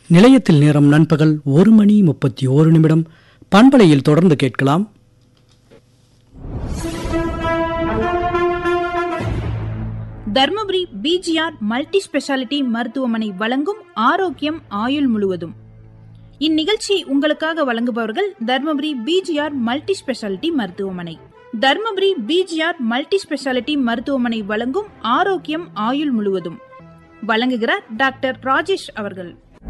நிலையத்தில் நேரம் நண்பகல் ஒரு மணி முப்பத்தி ஓரு நிமிடம் பண்பலையில் தொடர்ந்து கேட்கலாம் தர்மபுரி பிஜிஆர் மல்டி ஸ்பெஷாலிட்டி மருத்துவமனை வழங்கும் ஆரோக்கியம் ஆயுள் முழுவதும் இந்நிகழ்ச்சி உங்களுக்காக வழங்குபவர்கள் தர்மபுரி பிஜிஆர் மல்டி ஸ்பெஷாலிட்டி மருத்துவமனை தர்மபுரி பிஜிஆர் மல்டி ஸ்பெஷாலிட்டி மருத்துவமனை வழங்கும் ஆரோக்கியம் ஆயுள் முழுவதும் வழங்குகிறார் டாக்டர் ராஜேஷ் அவர்கள்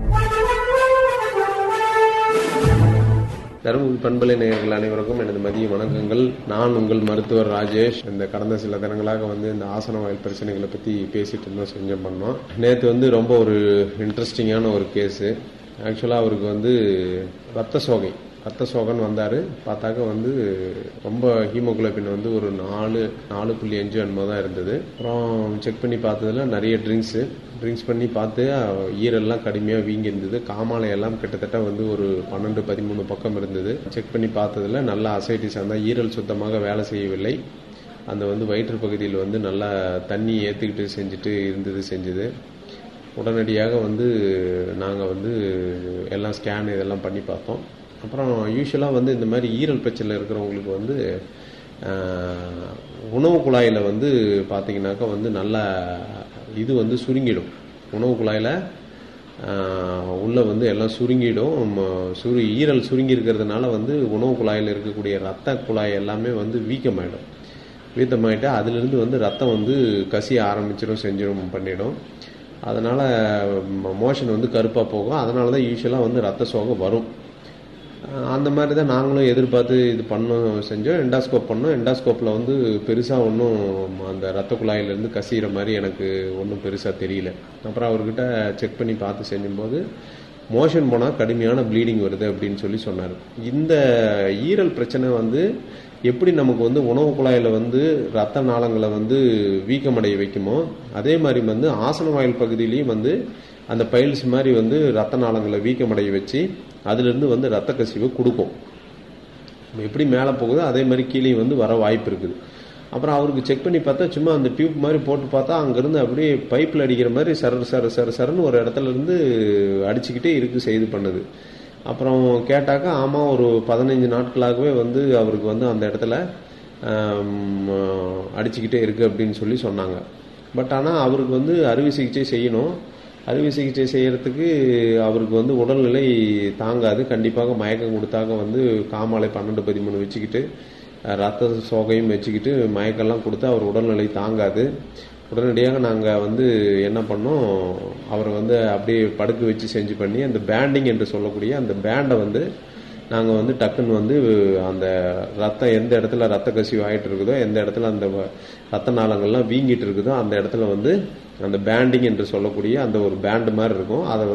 தருமபுரி பண்பலை நேயர்கள் அனைவருக்கும் எனது மதிய வணக்கங்கள் நான் உங்கள் மருத்துவர் ராஜேஷ் இந்த கடந்த சில தினங்களாக வந்து இந்த ஆசன வாயில் பிரச்சனைகளை பற்றி பேசிட்டு இருந்தோம் செஞ்சோம் பண்ணோம் நேற்று வந்து ரொம்ப ஒரு இன்ட்ரெஸ்டிங்கான ஒரு கேஸு ஆக்சுவலாக அவருக்கு வந்து ரத்த சோகை ரத்த சோகன் வந்தார் பார்த்தாக்க வந்து ரொம்ப ஹீமோகுளோபின் வந்து ஒரு நாலு நாலு புள்ளி அஞ்சு என்னமோ தான் இருந்தது அப்புறம் செக் பண்ணி பார்த்ததுல நிறைய ட்ரிங்க்ஸு ட்ரிங்க்ஸ் பண்ணி பார்த்து அஹ், ஈரெல்லாம் கடுமையாக வீங்கி இருந்தது காமாலை எல்லாம் கிட்டத்தட்ட வந்து ஒரு பன்னெண்டு பதிமூணு பக்கம் இருந்தது செக் பண்ணி பார்த்ததுல நல்ல அசைட்டிஸ் அந்த ஈரல் சுத்தமாக வேலை செய்யவில்லை அந்த வந்து வயிற்று பகுதியில் வந்து நல்லா தண்ணி ஏற்றுக்கிட்டு செஞ்சுட்டு இருந்தது செஞ்சது உடனடியாக வந்து நாங்கள் வந்து எல்லாம் ஸ்கேன் இதெல்லாம் பண்ணி பார்த்தோம் அப்புறம் யூஸ்வலாக வந்து இந்த மாதிரி ஈரல் பிரச்சனை இருக்கிறவங்களுக்கு வந்து ஆஹ், உணவு குழாயில் வந்து பார்த்தீங்கன்னாக்கா வந்து நல்ல இது வந்து சுருங்கிடும் உணவு குழாயில் உள்ளே வந்து எல்லாம் சுருங்கிடும் ம, சுரு ஈரல் சுருங்கி இருக்கிறதுனால வந்து உணவு குழாயில் இருக்கக்கூடிய ரத்த குழாய் எல்லாமே வந்து வீக்கமாயிடும் வீக்கமாயிட்டு அதிலிருந்து வந்து ரத்தம் வந்து கசிய ஆரம்பிச்சிடும் செஞ்சிடும் பண்ணிடும் அதனால் மோஷன் வந்து கருப்பாக போகும் அதனால தான் யூஸ்வலாக வந்து ரத்த சோகை வரும் அஹ் அந்த மாதிரி தான் நாங்களும் எதிர்பார்த்து இது பண்ணோம் செஞ்சோம் எண்டாஸ்கோப் பண்ணோம் எண்டாஸ்கோப்பில் வந்து பெருசாக ஒன்றும் அந்த ரத்த குழாயிலேருந்து கசிகிற மாதிரி எனக்கு ஒன்றும் பெருசாக தெரியல அப்புறம் அவர்கிட்ட செக் பண்ணி பார்த்து செஞ்சும்போது மோஷன் போனால் கடுமையான ப்ளீடிங் வருது அப்படின்னு சொல்லி சொன்னார் இந்த ஈரல் பிரச்சனை வந்து எப்படி நமக்கு வந்து உணவு குழாயில் வந்து ரத்த நாளங்களை வந்து வீக்கமடைய வைக்குமோ அதே மாதிரி வந்து ஆசன வாயில் பகுதியிலையும் வந்து அந்த பைல்ஸ் மாதிரி வந்து ரத்த நாளங்களை வீக்கமடைய வச்சு அதிலிருந்து வந்து ரத்த கசிவை கொடுக்கும் எப்படி மேலே போகுதோ அதே மாதிரி கீழே வந்து வர வாய்ப்பு இருக்குது அப்புறம் அவருக்கு செக் பண்ணி பார்த்தா சும்மா அந்த டியூப் மாதிரி போட்டு பார்த்தா அங்கேருந்து அப்படியே பைப்பில் அடிக்கிற மாதிரி சர சர சர சரன்னு ஒரு இடத்துல இருந்து அடிச்சுக்கிட்டே இருக்கு செய்து பண்ணுது அப்புறம் கேட்டாக்கா ஆமாம் ஒரு பதினைஞ்சு நாட்களாகவே வந்து அவருக்கு வந்து அந்த இடத்துல ஆம், அடிச்சுக்கிட்டே இருக்கு அப்படின்னு சொல்லி சொன்னாங்க பட் ஆனால் அவருக்கு வந்து அறுவை சிகிச்சை செய்யணும் அறுவை சிகிச்சை செய்யறதுக்கு அவருக்கு வந்து உடல்நிலை தாங்காது கண்டிப்பாக மயக்கம் கொடுத்தாக்க வந்து காமாலை பன்னெண்டு பதிமூணு வச்சுக்கிட்டு அஹ், ரத்த சோகையும் வச்சுக்கிட்டு மயக்கம்லாம் கொடுத்தா அவர் உடல்நிலை தாங்காது உடனடியாக நாங்கள் வந்து என்ன பண்ணோம் அவரை வந்து அப்படியே படுக்க வச்சு செஞ்சு பண்ணி அந்த பேண்டிங் என்று சொல்லக்கூடிய அந்த பேண்டை வந்து நாங்கள் வந்து டக்குன்னு வந்து அந்த ரத்தம் எந்த இடத்துல ரத்த கசிவு ஆகிட்டு இருக்குதோ எந்த இடத்துல அந்த வ- ரத்த நாளங்கள்லாம் வீங்கிட்டு இருக்குதோ அந்த இடத்துல வந்து அந்த பேண்டிங் என்று சொல்லக்கூடிய அந்த ஒரு பேண்ட் மாதிரி இருக்கும் அதை